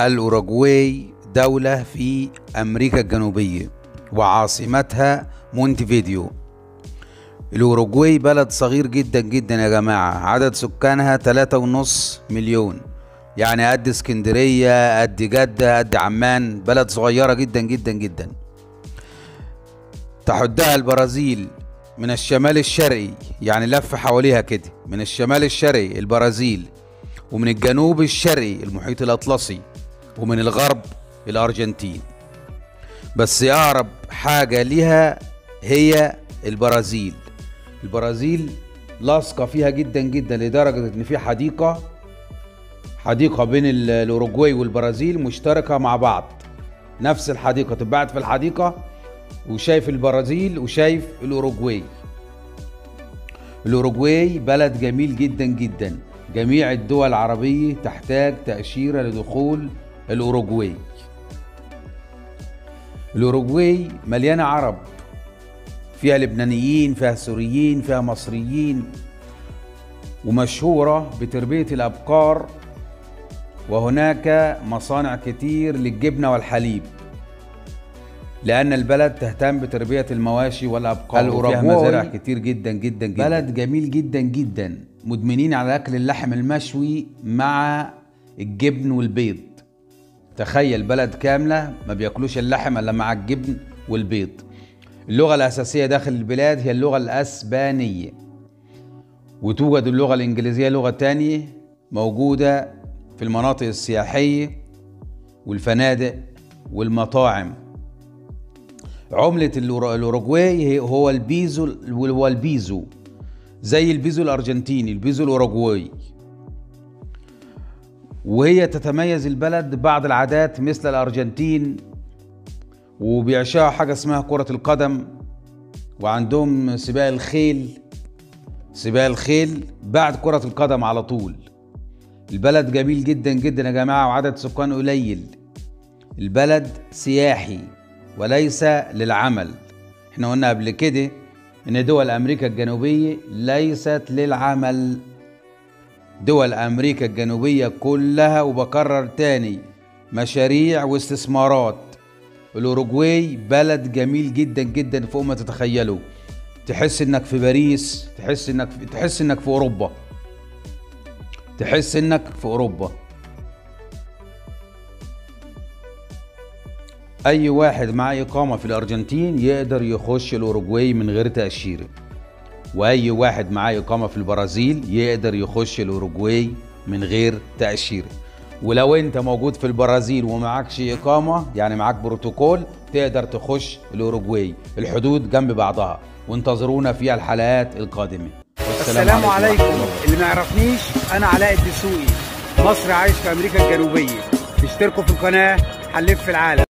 الأوروغواي دولة في أمريكا الجنوبية وعاصمتها مونتفيديو الأوروغواي بلد صغير جدا جدا يا جماعة عدد سكانها تلاتة ونص مليون يعني قد اسكندرية قد جدة قد عمان بلد صغيرة جدا جدا جدا تحدها البرازيل من الشمال الشرقي يعني لف حواليها كده من الشمال الشرقي البرازيل ومن الجنوب الشرقي المحيط الأطلسي ومن الغرب الأرجنتين بس أقرب حاجة ليها هي البرازيل البرازيل لاصقة فيها جدا جدا لدرجة إن في حديقة حديقة بين ال- الأوروجواي والبرازيل مشتركة مع بعض نفس الحديقة تبعت في الحديقة وشايف البرازيل وشايف الأوروجواي الأوروجواي بلد جميل جدا جدا جميع الدول العربية تحتاج تأشيرة لدخول الأوروجواي الأوروجواي مليانة عرب فيها لبنانيين فيها سوريين فيها مصريين ومشهورة بتربية الأبقار وهناك مصانع كتير للجبنة والحليب لأن البلد تهتم بتربية المواشي والأبقار وفيها الأوروغواي مزارع كتير جدا جدا جدا بلد جميل جدا جدا مدمنين على أكل اللحم المشوي مع الجبن والبيض تخيل بلد كاملة ما بياكلوش اللحم إلا مع الجبن والبيض اللغة الأساسية داخل البلاد هي اللغة الأسبانية وتوجد اللغة الإنجليزية لغة تانية موجودة في المناطق السياحية والفنادق والمطاعم عملة الأورو- الأوروجواي هي- هو البيزو هو البيزو زي البيزو الأرجنتيني البيزو الأوروجواي وهي تتميز البلد ببعض العادات مثل الأرجنتين وبيعشقوا حاجة اسمها كرة القدم وعندهم سباق الخيل سباق الخيل بعد كرة القدم على طول البلد جميل جدا جدا يا جماعة وعدد سكان قليل البلد سياحي وليس للعمل احنا قلنا قبل كده ان دول امريكا الجنوبية ليست للعمل دول امريكا الجنوبية كلها وبكرر تاني مشاريع واستثمارات الاوروجواي بلد جميل جدا جدا فوق ما تتخيلوا تحس انك في باريس تحس انك في تحس انك في اوروبا تحس انك في اوروبا اي واحد معاه اقامه في الارجنتين يقدر يخش الاوروجواي من غير تاشيره واي واحد معاه اقامه في البرازيل يقدر يخش الاوروجواي من غير تاشيره ولو انت موجود في البرازيل ومعكش اقامه يعني معاك بروتوكول تقدر تخش الاوروجواي الحدود جنب بعضها وانتظرونا في الحلقات القادمه السلام عليكم ورحمة الله. اللي ما يعرفنيش انا علاء الدسوقي مصري عايش في امريكا الجنوبيه اشتركوا في القناه هنلف في العالم